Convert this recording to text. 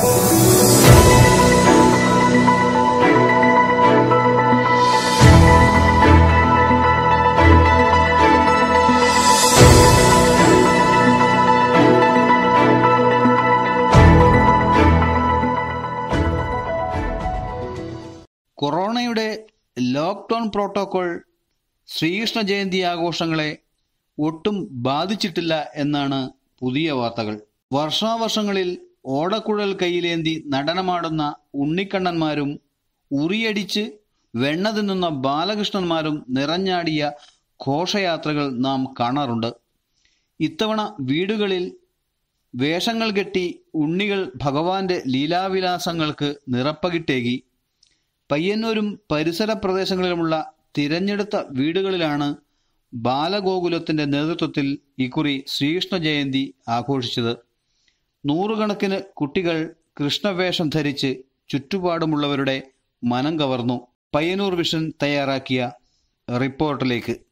കൊറോണയുടെ lockdown protocol Sreekrishna Jayanti ആഘോഷങ്ങളെ ഒട്ടും ബാധിച്ചിട്ടില്ല എന്നാണ് പുതിയ വാർത്തകൾ വർഷാവർഷങ്ങളിൽ ഓടക്കുഴൽ കയ്യിലേന്തി നടനമാടുന്ന ഉണ്ണിക്കണ്ണന്മാരും ഉറിയടിച്ച് വെണ്ണ തിന്നുന്ന ബാലകൃഷ്ണന്മാരും നിറഞ്ഞാടിയ ഘോഷയാത്രകൾ നാം കാണാറുണ്ട് ഇത്തവണ വീടുകളിൽ വേഷങ്ങൾ കെട്ടി ഉണ്ണികൾ ഭഗവാന്റെ ലീലാവിലാസങ്ങൾക്ക് നിറപ്പകിട്ടേകി പയ്യന്നൂരും പരിസര പ്രദേശങ്ങളിലുമുള്ള തിരഞ്ഞെടുത്ത വീടുകളിലാണ് ബാലഗോകുലത്തിന്റെ നേതൃത്വത്തിൽ ഇക്കുറി ശ്രീകൃഷ്ണ ജയന്തി ആഘോഷിച്ചത് നൂറുകണക്കിന് കുട്ടികൾ കൃഷ്ണവേഷം ധരിച്ച് ചുറ്റുപാടുമുള്ളവരുടെ മനം കവർന്നു പയ്യന്നൂർ വിഷൻ തയ്യാറാക്കിയ റിപ്പോർട്ടിലേക്ക്